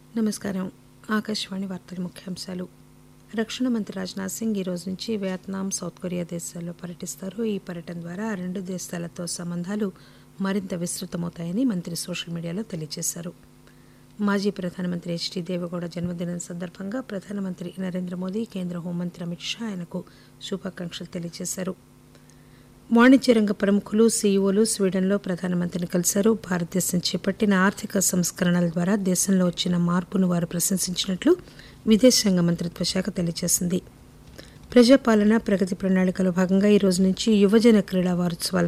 నమస్కారం ఆకాశవాణి వార్తల ముఖ్యాంశాలు రక్షణ మంత్రి రాజ్నాథ్ సింగ్ ఈ రోజు నుంచి వియత్నాం సౌత్ కొరియా దేశాల్లో పర్యటిస్తారు ఈ పర్యటన ద్వారా ఆ రెండు దేశాలతో సంబంధాలు మరింత విస్తృతమవుతాయని మంత్రి సోషల్ మీడియాలో తెలియజేశారు మాజీ ప్రధానమంత్రి హెచ్డి దేవగౌడ జన్మదినం సందర్భంగా ప్రధానమంత్రి నరేంద్ర మోదీ కేంద్ర హోంమంత్రి అమిత్ షా ఆయనకు శుభాకాంక్షలు తెలియజేశారు వాణిజ్య రంగ ప్రముఖులు సీఈఓలు స్వీడన్లో ప్రధానమంత్రిని కలిశారు భారతదేశం చేపట్టిన ఆర్థిక సంస్కరణల ద్వారా దేశంలో వచ్చిన మార్పును వారు ప్రశంసించినట్లు విదేశాంగ మంత్రిత్వ శాఖ తెలియజేసింది ప్రజాపాలన ప్రగతి ప్రణాళికలో భాగంగా ఈ రోజు నుంచి యువజన క్రీడా వారోత్సవాలు